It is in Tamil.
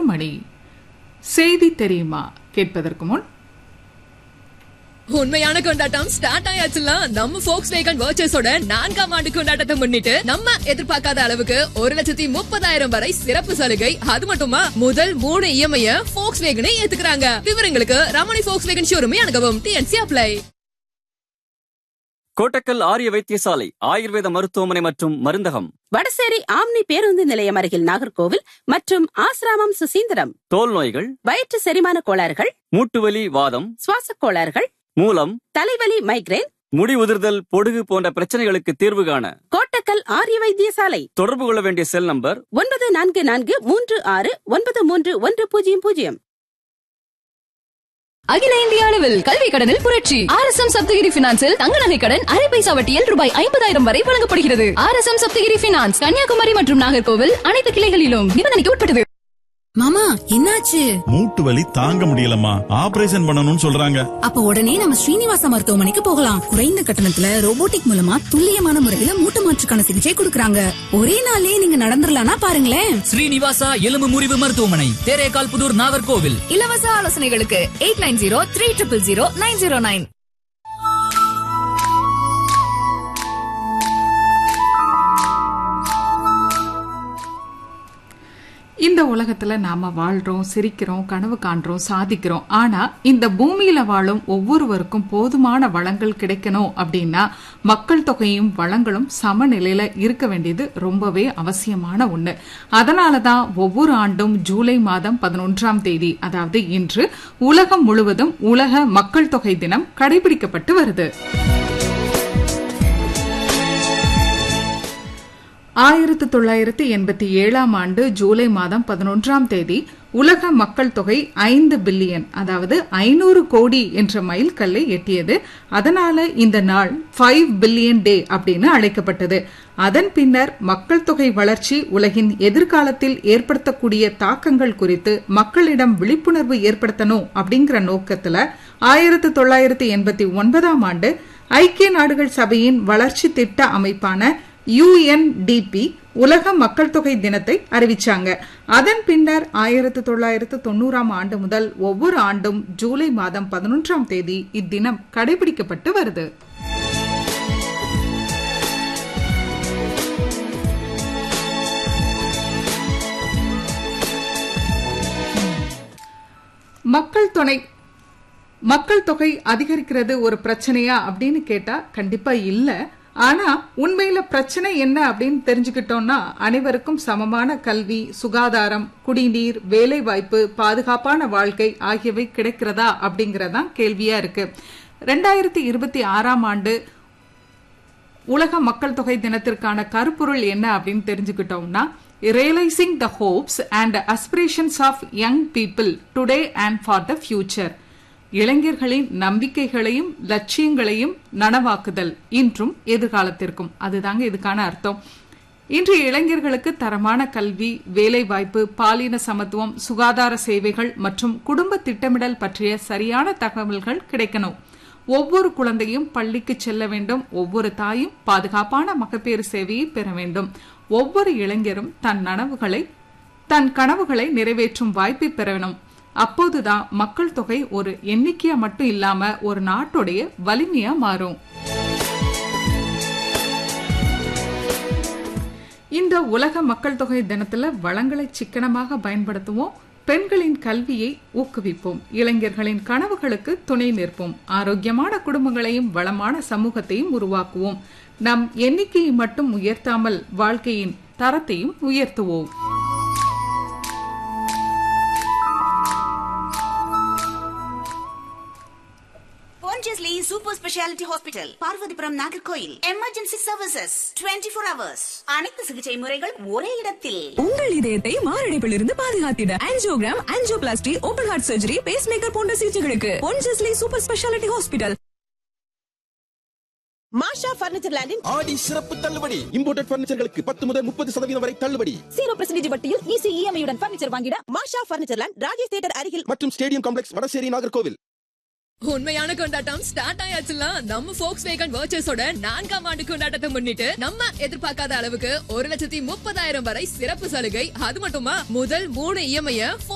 மணி செய்தி தெரியுமா கேட்பதற்கு முன் உண்மையான கொண்டாட்டம் ஸ்டார்ட் ஆயாச்சுல நம்ம ஃபோக்ஸ் வேகன் வர்ச்சஸோட நான்காம் ஆண்டு கொண்டாட்டத்தை முன்னிட்டு நம்ம எதிர்பார்க்காத அளவுக்கு ஒரு லட்சத்தி முப்பதாயிரம் வரை சிறப்பு சலுகை அது மட்டுமா முதல் மூணு இஎம்ஐ ஃபோக்ஸ் வேகனை ஏத்துக்கிறாங்க விவரங்களுக்கு ரமணி ஃபோக்ஸ் வேகன் ஷோரூமே அணுகவும் டிஎன்சி அப்ளை கோட்டக்கல் ஆரிய வைத்தியசாலை ஆயுர்வேத மருத்துவமனை மற்றும் மருந்தகம் வடசேரி ஆம்னி பேருந்து நிலையம் அருகில் நாகர்கோவில் மற்றும் ஆசிராமம் சுசீந்திரம் தோல் நோய்கள் வயிற்று செரிமான கோளாறுகள் மூட்டுவலி வாதம் சுவாசக் கோளாறுகள் மூலம் தலைவலி மைக்ரேன் முடி உதிர்தல் பொடுகு போன்ற பிரச்சனைகளுக்கு தீர்வு காண கோட்டக்கல் ஆரிய வைத்தியசாலை தொடர்பு கொள்ள வேண்டிய செல் நம்பர் ஒன்பது நான்கு நான்கு மூன்று ஆறு ஒன்பது மூன்று ஒன்று பூஜ்ஜியம் பூஜ்ஜியம் அகில இந்திய அளவில் கல்வி கடனில் புரட்சி ஆர் எஸ் எம் சப்தகிரி பினான்சில் தங்க நகை கடன் அரை பைசா வட்டியில் ரூபாய் ஐம்பதாயிரம் வரை வழங்கப்படுகிறது R S M Sapthagiri finance Kanyakumari மற்றும் நாகர்கோவில் அனைத்து கிளைகளிலும் நிபந்தனைக்கு உட்பட்டது மாமா என்னாச்சு மூட்டு வலி தாங்க முடியலம்மா ஆபரேஷன் பண்ணணும்னு சொல்றாங்க அப்ப உடனே நம்ம ஸ்ரீனிவாச மருத்துவமனைக்கு போகலாம் குறைந்த கட்டணத்துல ரோபோட்டிக் மூலமா துல்லியமான முறையில மூட்டு மாற்றுக்கான சிகிச்சை கொடுக்கறாங்க ஒரே நாளே நீங்க நடந்துடலாம்னா பாருங்களேன் ஸ்ரீனிவாசா எலும்பு முறிவு மருத்துவமனை தேரேகால் புதூர் நாகர்கோவில் இலவச ஆலோசனைகளுக்கு eight nine zero three triple zero nine zero nine இந்த உலகத்துல நாம வாழ்றோம் சிரிக்கிறோம் கனவு காண்றோம் சாதிக்கிறோம் ஆனா இந்த பூமியில வாழும் ஒவ்வொருவருக்கும் போதுமான வளங்கள் கிடைக்கணும் அப்படின்னா மக்கள் தொகையும் வளங்களும் சமநிலையில இருக்க வேண்டியது ரொம்பவே அவசியமான ஒண்ணு அதனாலதான் ஒவ்வொரு ஆண்டும் ஜூலை மாதம் பதினொன்றாம் தேதி அதாவது இன்று உலகம் முழுவதும் உலக மக்கள் தொகை தினம் கடைபிடிக்கப்பட்டு வருது ஆயிரத்து தொள்ளாயிரத்து எண்பத்தி ஏழாம் ஆண்டு ஜூலை மாதம் பதினொன்றாம் தேதி உலக மக்கள் தொகை ஐந்து பில்லியன் அதாவது ஐநூறு கோடி என்ற மைல்கல்லை எட்டியது அதனால இந்த நாள் ஃபைவ் பில்லியன் டே அப்படின்னு அழைக்கப்பட்டது அதன் பின்னர் மக்கள் தொகை வளர்ச்சி உலகின் எதிர்காலத்தில் ஏற்படுத்தக்கூடிய தாக்கங்கள் குறித்து மக்களிடம் விழிப்புணர்வு ஏற்படுத்தணும் அப்படிங்கிற நோக்கத்துல ஆயிரத்து தொள்ளாயிரத்து எண்பத்தி ஒன்பதாம் ஆண்டு ஐக்கிய நாடுகள் சபையின் வளர்ச்சி திட்ட அமைப்பான யுஎன்டிபி உலக மக்கள் தொகை தினத்தை அறிவிச்சாங்க அதன் பின்னர் ஆயிரத்து தொள்ளாயிரத்து தொண்ணூறாம் ஆண்டு முதல் ஒவ்வொரு ஆண்டும் ஜூலை மாதம் பதினொன்றாம் தேதி இத்தினம் கடைபிடிக்கப்பட்டு வருது மக்கள் துணை மக்கள் தொகை அதிகரிக்கிறது ஒரு பிரச்சனையா அப்படின்னு கேட்டா கண்டிப்பா இல்ல ஆனா உண்மையில பிரச்சனை என்ன அப்படின்னு தெரிஞ்சுக்கிட்டோம்னா அனைவருக்கும் சமமான கல்வி சுகாதாரம் குடிநீர் வேலை வாய்ப்பு பாதுகாப்பான வாழ்க்கை ஆகியவை கிடைக்கிறதா அப்படிங்கறதான் கேள்வியா இருக்கு ரெண்டாயிரத்தி இருபத்தி ஆறாம் ஆண்டு உலக மக்கள் தொகை தினத்திற்கான கருப்பொருள் என்ன அப்படின்னு தெரிஞ்சுக்கிட்டோம்னா realising the hopes and aspirations of young people today and for the future இளைஞர்களின் நம்பிக்கைகளையும் லட்சியங்களையும் நனவாக்குதல் இன்றும் எதிர்காலத்திற்கும் அதுதாங்க இதுக்கான அர்த்தம் இன்றைய இளைஞர்களுக்கு தரமான கல்வி வேலைவாய்ப்பு பாலின சமத்துவம் சுகாதார சேவைகள் மற்றும் குடும்ப திட்டமிடல் பற்றிய சரியான தகவல்கள் கிடைக்கணும் ஒவ்வொரு குழந்தையும் பள்ளிக்கு செல்ல வேண்டும் ஒவ்வொரு தாயும் பாதுகாப்பான மகப்பேறு சேவையை பெற வேண்டும் ஒவ்வொரு இளைஞரும் தன் நனவுகளை தன் கனவுகளை நிறைவேற்றும் வாய்ப்பை பெற வேண்டும் அப்போதுதான் மக்கள் தொகை ஒரு எண்ணிக்கையா மட்டும் இல்லாம ஒரு நாட்டுடைய வலிமையா மாறும் இந்த உலக மக்கள் தொகை தினத்துல வளங்களை சிக்கனமாக பயன்படுத்துவோம் பெண்களின் கல்வியை ஊக்குவிப்போம் இளைஞர்களின் கனவுகளுக்கு துணை நிற்போம் ஆரோக்கியமான குடும்பங்களையும் வளமான சமூகத்தையும் உருவாக்குவோம் நம் எண்ணிக்கையை மட்டும் உயர்த்தாமல் வாழ்க்கையின் தரத்தையும் உயர்த்துவோம் Pondicherry super speciality hospital Parvathipuram Nagercoil emergency services 24 four hours அனைத்து சிகிச்சை முறைகள் ஒரே இடத்தில் உங்கள் இதயத்தை மாரடைப்பில் இருந்து பாதுகாத்திட angiogram angioplasty open heart surgery pacemaker போன்ற சிகிச்சைகளுக்கு Ponjesly super speciality hospital Masha furniture லேண்டின் ஆடி சிறப்பு தள்ளுபடி இம்போர்ட்டட் பர்னிச்சர்களுக்கு பத்து முதல் முப்பது சதவீதம் வரை தள்ளுபடி ஜீரோ பர்சன்டேஜ் வட்டியில் ஈஸி இஎம்ஐயுடன் பர்னிச்சர் வாங்கிட Masha furniture land Rajesh theatre அருகில் மற்றும் ஸ்டேடியம் காம்ப்ளெக்ஸ் வடசேரி நாகர்கோவில் உண்மையான கொண்டாட்டம் ஸ்டார்ட் ஆயாச்சுல நம்ம ஃபோக்ஸ் வேகன் வர்ச்சஸோட நான்காம் ஆண்டு கொண்டாட்டத்தை முன்னிட்டு நம்ம எதிர்பார்க்காத அளவுக்கு ஒரு லட்சத்தி முப்பதாயிரம் வரை சிறப்பு சலுகை அது மட்டுமா முதல் மூணு இஎம்ஐ